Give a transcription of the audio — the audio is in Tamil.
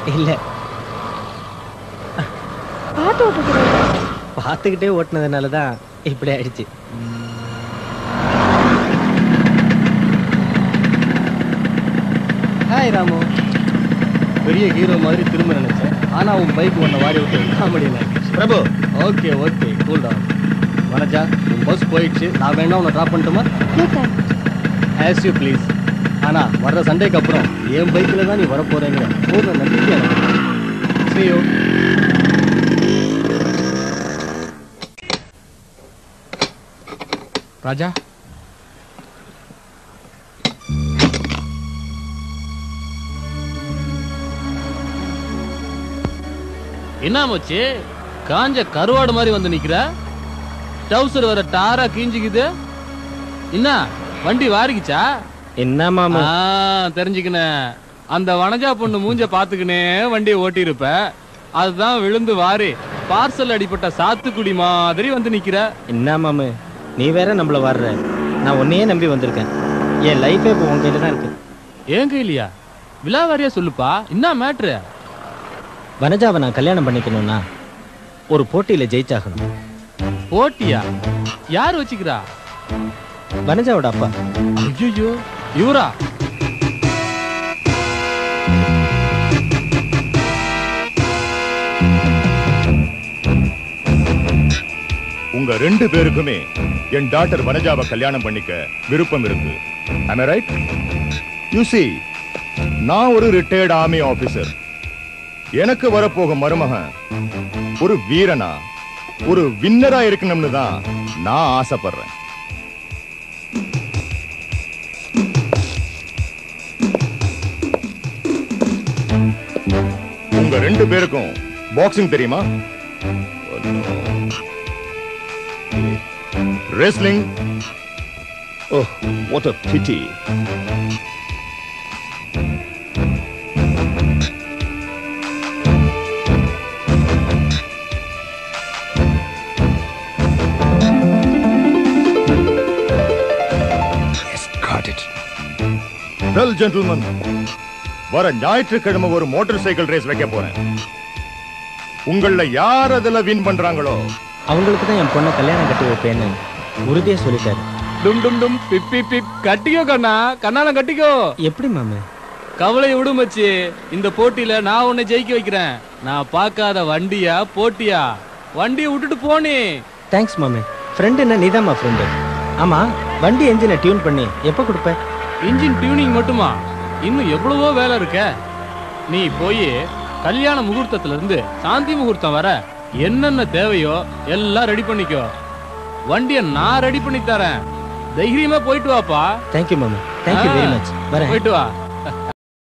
இல்ல பார்த்து ஓட்டுக்கிறேன் பார்த்துக்கிட்டே ஓட்டுனதுனால தான் இப்படி ஆயிடுச்சு ஹாய் ராமு பெரிய ஹீரோ மாதிரி திரும்ப நினைச்சேன் ஆனா உன் பைக் ஒன்ன வாரி விட்டு comedy Prabhu okay okay cool down Vanaja உன் பஸ் போயிடுச்சு நான் வேணா உன்னை ட்ராப் பண்ணட்டுமா no thanks as you please ஆனா வர்ற சண்டேக்கு அப்புறம் என் பைக்கில் தான் நீ வரப்போறேங்கிற பூர்ண நம்பிக்கை எனக்கு இருக்கு. See you. ராஜா என்ன மச்சி காஞ்ச கருவாடு மாதிரி வந்து நிக்கிற டவுசர் வர டாரா கீஞ்சிக்குது என்ன வண்டி வாரிக்குச்சா என்ன மாமா ஆ, தெரிஞ்சுக்கினேன் அந்த வனஜா பொண்ணு மூஞ்ச பாத்துக்கினே வண்டியை ஓட்டி இருப்ப அதுதான் விழுந்து வாரி பார்சல் அடிப்பட்ட சாத்துக்குடி மாதிரி வந்து நிக்கிற என்ன மாமு நீ வேற நம்மள வர்ற நான் உன்னையே நம்பி வந்திருக்கேன் என் லைஃபே இப்போ உன் கையில தான் இருக்கு ஏன் கையிலையா விழாவாரியா சொல்லுப்பா என்ன மேட்ரு வனஜாவை நான் கல்யாணம் பண்ணிக்கணும்னா ஒரு போட்டியில ஜெயிச்சாகணும் போட்டியா யார் வச்சுக்கிறா வனஜாவோட அப்பா ஐயோ இவரா உங்க ரெண்டு பேருக்குமே என் டாக்டர் வனஜாவை கல்யாணம் பண்ணிக்க விருப்பம் இருக்கு am I right you see நான் ஒரு ரிட்டையர்ட் ஆர்மி ஆபீசர் எனக்கு வரப்போகும் மருமகன் ஒரு வீரனா ஒரு வின்னரா இருக்கணும்னு தான் நான் ஆசைப்படுறேன் உங்க ரெண்டு பேருக்கும் பாக்ஸிங் தெரியுமா Wrestling? Oh, what a pity. Well, gentlemen, வர ஞாயிற்றுக்கிழமை ஒரு மோட்டார் சைக்கிள் ரேஸ் வைக்க போறேன் உங்கள யார் அதுல வின் பண்றாங்களோ அவங்களுக்கு தான் என் பொண்ணை கல்யாணம் கட்டி வைப்பேன்னு உறுதியா சொல்லிட்டாரு டும் டும் டும் பிப் பிப் பிப் கட்டிக்கோ கண்ணா கண்ணால கட்டிக்கோ எப்படி மாமு கவலை விடு மச்சி இந்த போட்டியில நான் உன்னை ஜெயிக்க வைக்கிறேன் நான் பார்க்காத வண்டியா போட்டியா வண்டியை விட்டுட்டு போனே தேங்க்ஸ் மாமு ஃப்ரெண்டுன்னா நீதாம்மா ஃப்ரெண்டு ஆமா வண்டி என்ஜினை டியூன் பண்ணி எப்போ கொடுப்ப இன்ஜின் டியூனிங் மட்டுமா இன்னும் எவ்வளவோ வேலை இருக்க நீ போய் கல்யாண முகூர்த்தத்துல இருந்து சாந்தி முகூர்த்தம் வர என்னென்ன தேவையோ எல்லாம் ரெடி பண்ணிக்கோ வண்டியை நான் ரெடி பண்ணி தரேன் தைரியமா போயிட்டு வாப்பா தேங்க்யூ மாமு தேங்க்யூ வெரி ஆ, மச் வரேன் போயிட்டு வா